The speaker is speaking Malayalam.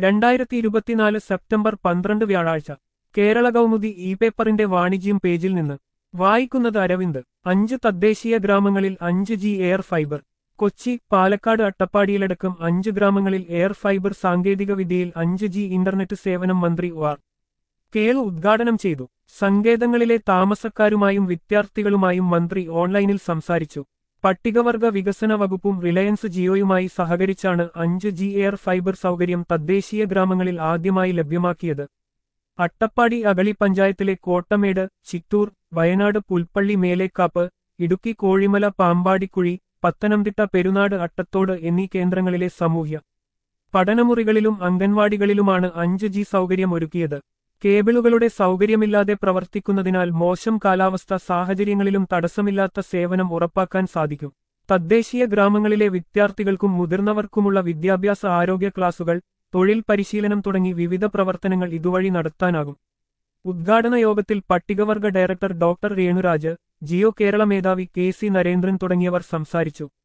രണ്ടായിരത്തി ഇരുപത്തിനാല് സെപ്റ്റംബർ പന്ത്രണ്ട് വ്യാഴാഴ്ച കേരള കൗമുദി ഇ പേപ്പറിന്റെ വാണിജ്യം പേജിൽ നിന്ന് വായിക്കുന്നത് അരവിന്ദ് അഞ്ച് തദ്ദേശീയ ഗ്രാമങ്ങളിൽ അഞ്ച് G air fiber Kochi Palakkad അട്ടപ്പാടിയിലടക്കം അഞ്ച് ഗ്രാമങ്ങളിൽ എയർ ഫൈബർ സാങ്കേതിക വിദ്യയിൽ അഞ്ച് ജി ഇന്റർനെറ്റ് സേവനം മന്ത്രി വാർ കേൾ ഉദ്ഘാടനം ചെയ്തു സങ്കേതങ്ങളിലെ താമസക്കാരുമായും വിദ്യാർത്ഥികളുമായും മന്ത്രി ഓൺലൈനിൽ സംസാരിച്ചു പട്ടികവർഗ വികസന വകുപ്പും റിലയൻസ് ജിയോയുമായി സഹകരിച്ചാണ് അഞ്ച് ജി എയർ ഫൈബർ സൗകര്യം തദ്ദേശീയ ഗ്രാമങ്ങളിൽ ആദ്യമായി ലഭ്യമാക്കിയത് അട്ടപ്പാടി അഗളി പഞ്ചായത്തിലെ കോട്ടമേട് ചിറ്റൂർ വയനാട് പുൽപ്പള്ളി മേലേക്കാപ്പ് ഇടുക്കി കോഴിമല പാമ്പാടിക്കുഴി പത്തനംതിട്ട പെരുനാട് അട്ടത്തോട് എന്നീ കേന്ദ്രങ്ങളിലെ സമൂഹ്യ പഠനമുറികളിലും അംഗൻവാടികളിലുമാണ് അഞ്ച് ജി സൗകര്യം ഒരുക്കിയത് കേബിളുകളുടെ സൗകര്യമില്ലാതെ പ്രവർത്തിക്കുന്നതിനാൽ മോശം കാലാവസ്ഥ സാഹചര്യങ്ങളിലും തടസ്സമില്ലാത്ത സേവനം ഉറപ്പാക്കാൻ സാധിക്കും തദ്ദേശീയ ഗ്രാമങ്ങളിലെ വിദ്യാർത്ഥികൾക്കും മുതിർന്നവർക്കുമുള്ള വിദ്യാഭ്യാസ ആരോഗ്യ ക്ലാസുകൾ തൊഴിൽ പരിശീലനം തുടങ്ങി വിവിധ പ്രവർത്തനങ്ങൾ ഇതുവഴി നടത്താനാകും ഉദ്ഘാടന യോഗത്തിൽ പട്ടികവർഗ ഡയറക്ടർ ഡോക്ടർ രേണുരാജ് ജിയോ കേരള മേധാവി കെ സി നരേന്ദ്രൻ തുടങ്ങിയവർ സംസാരിച്ചു